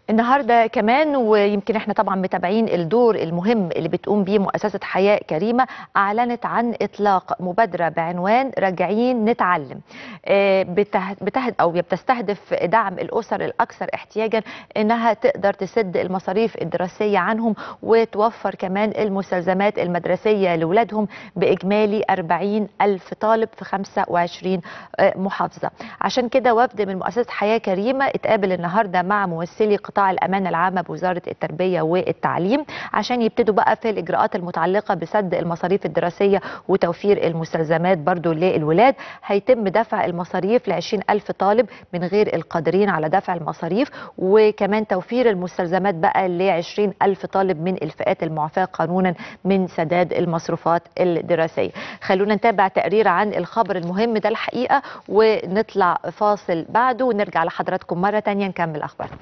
النهارده كمان ويمكن احنا طبعا متابعين الدور المهم اللي بتقوم بيه مؤسسه حياه كريمه اعلنت عن اطلاق مبادره بعنوان راجعين نتعلم آه، بته- بتهد او بتستهدف دعم الاسر الاكثر احتياجا انها تقدر تسد المصاريف الدراسيه عنهم وتوفر كمان المستلزمات المدرسيه لاولادهم باجمالي 40 الف طالب في 25 آه، محافظه عشان كده وفد من مؤسسه حياه كريمه اتقابل النهارده مع ممثلي قطاع الامانه العامه بوزاره التربيه والتعليم عشان يبتدوا بقى في الاجراءات المتعلقه بسد المصاريف الدراسيه وتوفير المستلزمات برضو للولاد هيتم دفع المصاريف ل 20 الف طالب من غير القادرين على دفع المصاريف وكمان توفير المستلزمات بقى ل 20 الف طالب من الفئات المعفاه قانونا من سداد المصروفات الدراسيه خلونا نتابع تقرير عن الخبر المهم ده الحقيقه ونطلع فاصل بعده ونرجع لحضراتكم مره تانية نكمل اخبارنا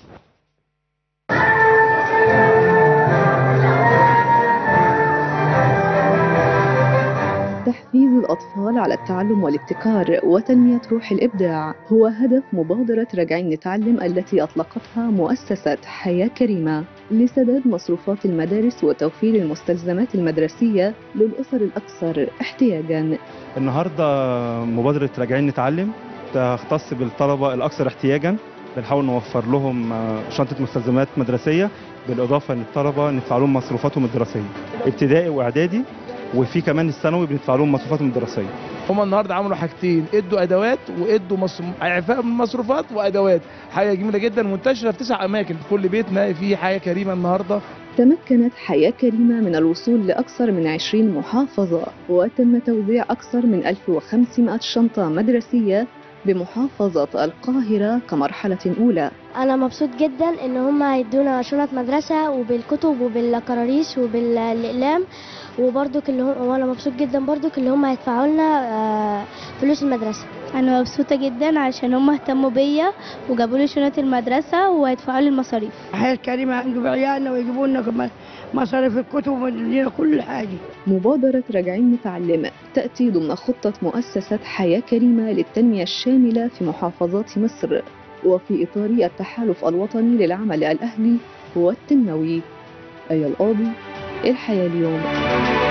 تحفيز الأطفال على التعلم والابتكار وتنمية روح الإبداع هو هدف مبادرة راجعين نتعلم التي أطلقتها مؤسسة حياة كريمة لسداد مصروفات المدارس وتوفير المستلزمات المدرسية للأسر الأكثر احتياجاً النهارده مبادره راجعين نتعلم تختص بالطلبه الاكثر احتياجا بنحاول نوفر لهم آه، شنطه مستلزمات مدرسيه بالاضافه ان الطلبه ندفع لهم مصروفاتهم الدراسيه ابتدائي واعدادي وفي كمان الثانوي بندفع لهم مصروفاتهم الدراسيه هما النهارده عملوا حاجتين ادوا ادوات وادوا مص... اعفاء من المصروفات وادوات حاجه جميله جدا منتشره في تسع اماكن في كل بيت نلاقي فيه حاجه كريمه النهارده تمكنت حياة كريمة من الوصول لأكثر من 20 محافظة وتم توزيع أكثر من 1500 شنطة مدرسية بمحافظة القاهرة كمرحلة أولى انا مبسوط جدا ان هم هيدونا شنط مدرسه وبالكتب وبالكراريس وبالاقلام وبرضك اللي هم وانا مبسوط جدا برضك اللي هم هيدفعوا لنا آه، فلوس المدرسه انا مبسوطه جدا عشان هم اهتموا بيا وجابوا لي شنط المدرسه وهيدفعوا لي المصاريف حياة كريمة يجيبوا عيالنا ويجيبوا لنا كمان مصاريف الكتب ويدينا كل حاجة مبادرة راجعين نتعلم تأتي ضمن خطة مؤسسة حياة كريمة للتنمية الشاملة في محافظات مصر وفي إطار التحالف الوطني للعمل الأهلي والتنموي أي القاضي الحياة اليوم